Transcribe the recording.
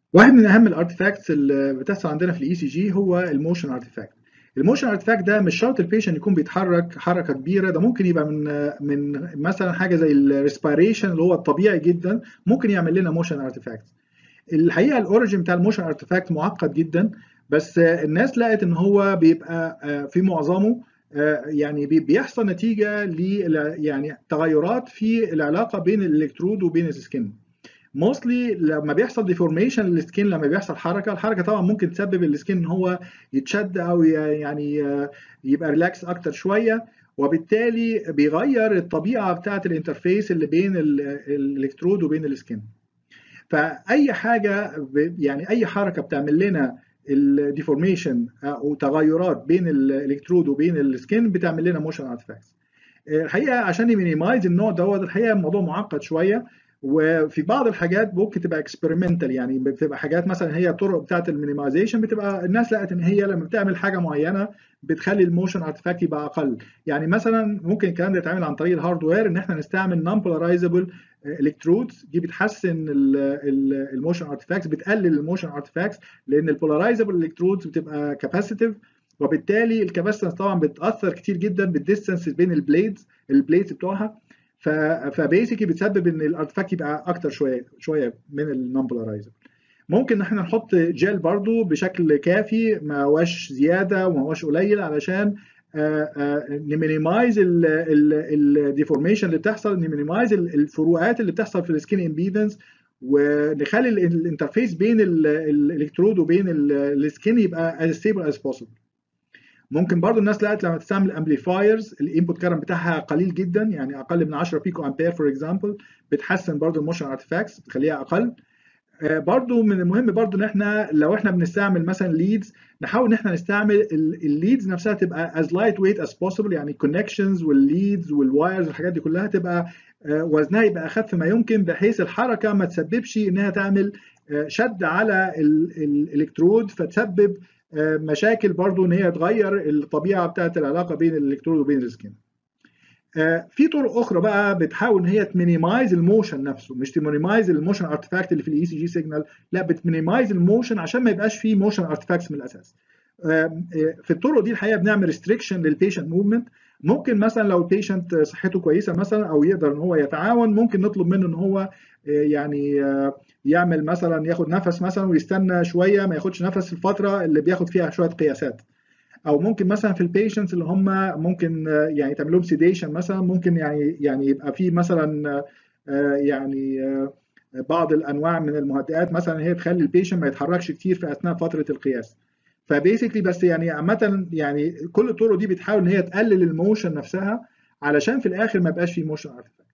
واحد من اهم الارتفاكتس اللي بتحصل عندنا في الاي سي جي هو الموشن ارتفاكت الموشن ارتفاكت ده مش شرط البيشنت يكون بيتحرك حركه كبيره ده ممكن يبقى من من مثلا حاجه زي الريسبيريشن اللي هو الطبيعي جدا ممكن يعمل لنا موشن ارتفاكت الحقيقه الاوريجن بتاع الموشن ارتفاكت معقد جدا بس الناس لقت ان هو بيبقى في معظمه يعني بيحصل نتيجه ل يعني تغيرات في العلاقه بين الالكترود وبين السكن موستلي لما بيحصل ديفورميشن للسكين لما بيحصل حركه الحركه طبعا ممكن تسبب السكين ان هو يتشد او يعني يبقى ريلاكس اكتر شويه وبالتالي بيغير الطبيعه بتاعه الانترفيس اللي بين الالكترود وبين السكين فاي حاجه يعني اي حركه بتعمل لنا الديفورميشن او تغيرات بين الالكترود وبين السكين بتعمل لنا موشن ارتفاكتس الحقيقه عشان يمينيمايز النوع دوت الحقيقه الموضوع معقد شويه وفي بعض الحاجات ممكن تبقى اكسبيرمنتال يعني بتبقى حاجات مثلا هي طرق بتاعه المينيمايزيشن بتبقى الناس لقت ان هي لما بتعمل حاجه معينه بتخلي الموشن ارتفاكت يبقى اقل يعني مثلا ممكن الكلام ده يتعمل عن طريق الهاردوير ان احنا نستعمل نون بولارايزبل الكترودز دي بتحسن الموشن ارتفاكتس بتقلل الموشن ارتفاكتس لان البولارايزبل الكترودز بتبقى كاباسيتيف وبالتالي الكاباسيتنس طبعا بتاثر كتير جدا بالديستنس بين البليدز البليدز بتوعها فبيسكلي بتسبب ان الارتفاكت يبقى اكتر شويه شويه من النون بولارايزبل ممكن ان احنا نحط جel برضو بشكل كافي ما هواش زياده وما هواش قليل علشان نمينيمايز الديفورميشن اللي بتحصل نمينيمايز الفروقات اللي بتحصل في السكين امبيدنس ونخلي الانترفيس بين الالكترود وبين السكين يبقى as stable as possible ممكن برضو الناس لقت لما تستعمل امبليفايرز الانبوت كارنت بتاعها قليل جدا يعني اقل من 10 بيكو امبير فور اكزامبل بتحسن برضو الموشن ارتفاكتس بتخليها اقل برضو من المهم برضو ان احنا لو احنا بنستعمل مثلا ليدز نحاول ان احنا نستعمل الليدز نفسها تبقى as light weight as possible يعني الكونكشنز والليدز والوايرز والحاجات دي كلها تبقى وزنها يبقى اخف ما يمكن بحيث الحركه ما تسببش انها تعمل شد على الالكترود فتسبب مشاكل برضو ان هي تغير الطبيعه بتاعت العلاقه بين الالكترود وبين السكين في طرق اخرى بقى بتحاول ان هي تمينيمايز الموشن نفسه مش تمينيمايز الموشن ارتفاكت اللي في الاي سي جي سيجنال لا بتمينيمايز الموشن عشان ما يبقاش فيه موشن ارتفاكتس من الاساس في الطرق دي الحقيقه بنعمل ريستريكشن للبيشنت موفمنت ممكن مثلا لو البيشنت صحته كويسه مثلا او يقدر ان هو يتعاون ممكن نطلب منه ان هو يعني يعمل مثلا ياخد نفس مثلا ويستنى شويه ما ياخدش نفس الفتره اللي بياخد فيها شويه قياسات او ممكن مثلا في البيشنتس اللي هم ممكن يعني تعمل لهم سيديشن مثلا ممكن يعني يعني يبقى في مثلا يعني بعض الانواع من المهدئات مثلا هي تخلي البيشنت ما يتحركش كتير في اثناء فتره القياس فبيسكلي بس يعني عامه يعني كل الطرق دي بتحاول ان هي تقلل الموشن نفسها علشان في الاخر ما يبقاش في موشن ارتفاكت